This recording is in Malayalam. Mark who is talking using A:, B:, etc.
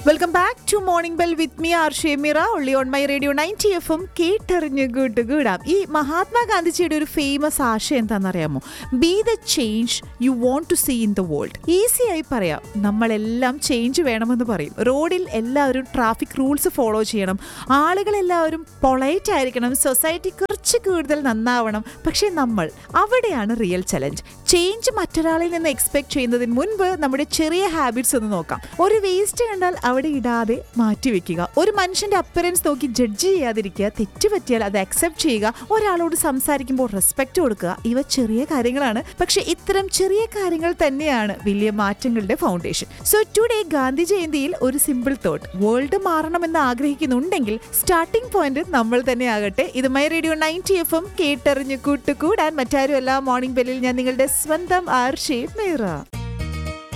A: welcome back to morning bell with me R Shemira only on my radio ninety F M കേട്ടറിഞ്ഞ് ഗുഡ് ഗുഡാം ഈ മഹാത്മാഗാന്ധിജിയുടെ ഒരു ഫേമസ് ആശയം എന്താണെന്നറിയാമോ be the change you want to see in the world easy ആയി പറയാം നമ്മളെല്ലാം ചേഞ്ച് വേണമെന്ന് പറയും റോഡിൽ എല്ലാവരും ട്രാഫിക് റൂൾസ് ഫോളോ ചെയ്യണം ആളുകളെല്ലാവരും പൊളൈറ്റ് ആയിരിക്കണം സൊസൈറ്റി കുറച്ച് കൂടുതൽ നന്നാവണം പക്ഷേ നമ്മൾ അവിടെയാണ് റിയൽ ചലഞ്ച് ചേഞ്ച് മറ്റൊരാളിൽ നിന്ന് എക്സ്പെക്ട് ചെയ്യുന്നതിന് മുൻപ് നമ്മുടെ ചെറിയ ഹാബിറ്റ്സ് ഒന്ന് നോക്കാം ഒരു വേസ്റ്റ് കണ്ടാൽ അവിടെ ഇടാതെ മാറ്റി വെക്കുക ഒരു മനുഷ്യന്റെ അപ്പറൻസ് നോക്കി ജഡ്ജ് ചെയ്യാതിരിക്കുക തെറ്റ് പറ്റിയാൽ അത് അക്സെപ്റ്റ് ചെയ്യുക ഒരാളോട് സംസാരിക്കുമ്പോൾ റെസ്പെക്ട് കൊടുക്കുക ഇവ ചെറിയ കാര്യങ്ങളാണ് പക്ഷെ ഇത്തരം ചെറിയ കാര്യങ്ങൾ തന്നെയാണ് വലിയ മാറ്റങ്ങളുടെ ഫൗണ്ടേഷൻ സോ ടുഡേ ഗാന്ധി ജയന്തിയിൽ ഒരു സിമ്പിൾ തോട്ട് വേൾഡ് മാറണമെന്ന് ആഗ്രഹിക്കുന്നുണ്ടെങ്കിൽ സ്റ്റാർട്ടിംഗ് പോയിന്റ് നമ്മൾ തന്നെ ആകട്ടെ ഇത് my radio ninety F M കേട്ടറിഞ്ഞ് കൂട്ടുകൂടാൻ മറ്റാരും എല്ലാ മോർണിംഗ് ബെല്ലിൽ ഞാൻ നിങ്ങളുടെ സ്വന്തം ആർ ഷേ മേറ